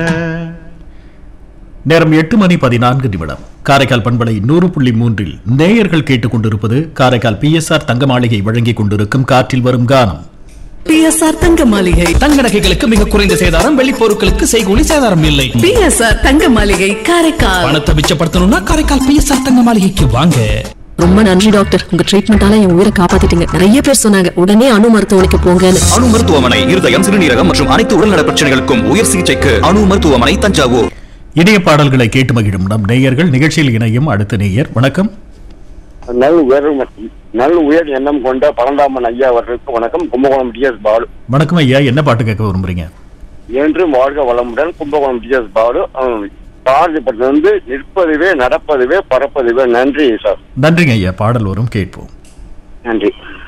நேரம் எட்டு மணி பதினான்கு நிமிடம் காரைக்கால் பண்பலை நூறு புள்ளி மூன்றில் நேயர்கள் கேட்டுக்கொண்டிருப்பது காரைக்கால் பிஎஸ்ஆர் தங்க மாளிகை வழங்கிக் கொண்டிருக்கும் காற்றில் வரும் கானம் பிஎஸ்ஆர் தங்க மாளிகை தங்க நகைகளுக்கு மிக குறைந்த சேதாரம் வெள்ளி பொருட்களுக்கு செய்கூலி சேதாரம் இல்லை பிஎஸ்ஆர் தங்க மாளிகை காரைக்கால் பணத்தை மிச்சப்படுத்தணும்னா காரைக்கால் பிஎஸ்ஆர் தங்க மாளிகைக்கு வாங்க ரொம்ப நன்றி டாக்டர் உங்க ட்ரீட்மெண்டால என் உயிரை காப்பாத்திட்டீங்க நிறைய பேர் சொன்னாங்க உடனே அணு மருத்துவமனைக்கு போங்கன்னு அணு மருத்துவமனை இருதயம் சிறுநீரகம் மற்றும் அனைத்து உடல்நல பிரச்சனைகளுக்கும் உயர் சிகிச்சைக்கு அணு மருத்துவமனை தஞ்சாவூர் இணைய பாடல்களை கேட்டு மகிழும் நம் நேயர்கள் நிகழ்ச்சியில் இணையும் அடுத்த நேயர் வணக்கம் நல் உயர் நல் உயர் எண்ணம் கொண்ட பழந்தாமன் ஐயா அவர்களுக்கு வணக்கம் கும்பகோணம் டிஎஸ் பாலு வணக்கம் ஐயா என்ன பாட்டு கேட்க விரும்புறீங்க என்றும் வாழ்க வளமுடன் கும்பகோணம் டிஎஸ் பாலு ஹம், பாரதிப்பட்டு வந்து நிற்பதுவே நடப்பதுவே பறப்பதுவே நன்றி சார் நன்றிங்க ஐயா பாடல் வரும் கேட்போம் நன்றி